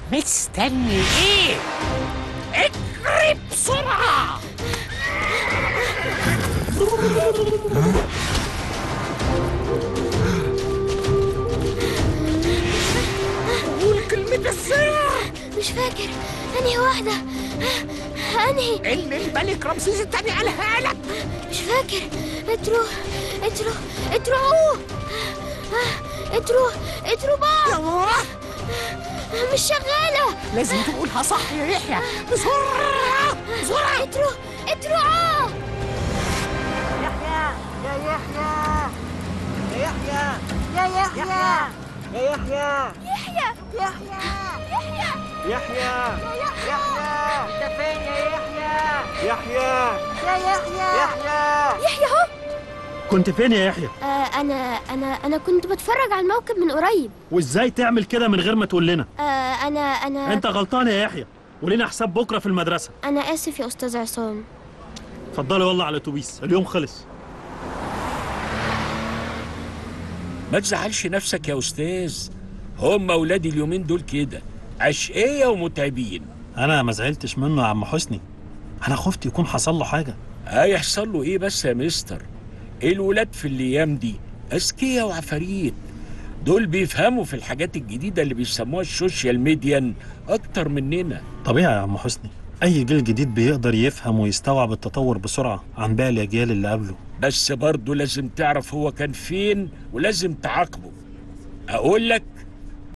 مستني ايه اجري بسرعة قول كلمة السر مش فاكر انهي واحدة انهي اللي الملك رمسيس التاني قالها لك مش فاكر اترو اترو اترو اترو اترو بقى يلا مش شغالة لازم تقولها صح يا يحيى بسرعة بسرعة اترو اترو آه. يحيى يا يحيى يا يحيى يا يحيى يا يحيى يحيى يحيى يحيى يحيى يحيى انت فين يا يحيى يحيى يا يحيى يحيى يحيى اهو كنت فين يا يحيى آه انا انا انا كنت بتفرج على الموكب من قريب وازاي تعمل كده من غير ما تقول لنا آه انا انا انت غلطان يا يحيى ولينا حساب بكره في المدرسه انا اسف يا استاذ عصام اتفضلوا يلا على الاتوبيس اليوم خلص ما تزعلش نفسك يا أستاذ هم أولادي اليومين دول كده عشقية ومتعبين انا ما زعلتش منه يا عم حسني انا خفت يكون حصل له حاجه هيحصل له إيه بس يا مستر الولاد في الأيام دي أذكياء وعفاريت دول بيفهموا في الحاجات الجديدة اللي بيسموها السوشيال ميديا أكتر مننا طبيعي يا عم حسني اي جيل جديد بيقدر يفهم ويستوعب التطور بسرعه عن باقي الاجيال اللي قبله بس برضه لازم تعرف هو كان فين ولازم تعاقبه أقول لك